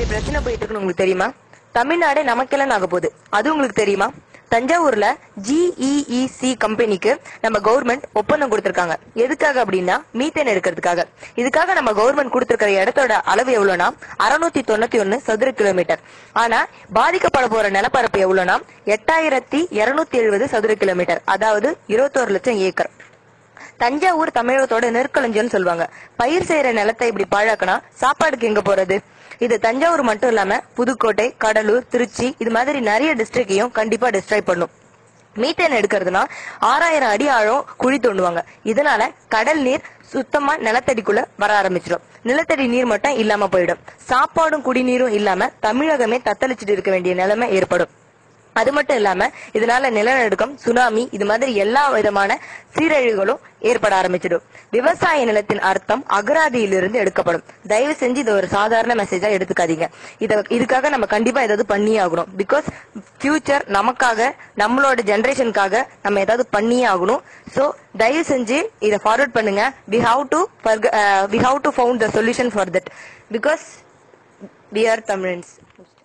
பிரச்சனை போயிட்டு இருக்குன்னு உங்களுக்கு தெரியுமா தமிழ்நாடு நமக்கெல்லாம் ஆக போகுது அது உங்களுக்கு தெரியுமா தஞ்சாவூர்ல ஜிஇஇசி கம்பெனிக்கு நம்ம கவர்மெண்ட் ஒப்பந்தம் கொடுத்திருக்காங்க எதுக்காக அப்படின்னா மீத்தேன் எடுக்கிறதுக்காக இதுக்காக நம்ம கவர்மெண்ட் கொடுத்திருக்கிற இடத்தோட அளவு எவ்வளவுனா அறுநூத்தி தொண்ணூத்தி ஒன்னு சதுர கிலோமீட்டர் ஆனா பாதிக்கப்பட போற நிலப்பரப்பு எவ்வளவுனா எட்டாயிரத்தி இருநூத்தி எழுபது சதுர கிலோமீட்டர் அதாவது இருபத்தோரு லட்சம் ஏக்கர் தஞ்சாவூர் தமிழகத்தோட நெற்களஞ்சியம்னு சொல்லுவாங்க பயிர் செய்யற நிலத்தை இப்படி பாழாக்கினா சாப்பாடுக்கு எங்க போறது இது தஞ்சாவூர் மட்டும் இல்லாம புதுக்கோட்டை கடலூர் திருச்சி இது மாதிரி நிறைய டிஸ்ட்ரிக்டையும் கண்டிப்பா டிஸ்ட்ராய் பண்ணும் மீத்தேன் எடுக்கிறதுனா ஆறாயிரம் அடி ஆழம் குழி தோண்டுவாங்க இதனால கடல் நீர் சுத்தமா நிலத்தடிக்குள்ள வர ஆரம்பிச்சிடும் நிலத்தடி நீர் மட்டும் இல்லாம போயிடும் சாப்பாடும் குடிநீரும் இல்லாம தமிழகமே தத்தளிச்சிட்டு இருக்க வேண்டிய நிலைமை ஏற்படும் அது மட்டும் இல்லாம இதனால நிலநடுக்கம் சுனாமி இது மாதிரி எல்லா விதமான சீரழிவுகளும் ஏற்பட ஆரம்பிச்சிடும் விவசாய நிலத்தின் அர்த்தம் அகராதியிலிருந்து எடுக்கப்படும் தயவு செஞ்சு இது ஒரு சாதாரண மெசேஜா எடுத்துக்காதீங்க இத இதுக்காக நம்ம கண்டிப்பா ஏதாவது பண்ணியே ஆகணும் பிகாஸ் ஃபியூச்சர் நமக்காக நம்மளோட ஜெனரேஷனுக்காக நம்ம ஏதாவது பண்ணியே ஆகணும் சோ தயவு செஞ்சு இதை ஃபார்வர்ட் பண்ணுங்க we have to we have to found the solution for that because we are Tamizhans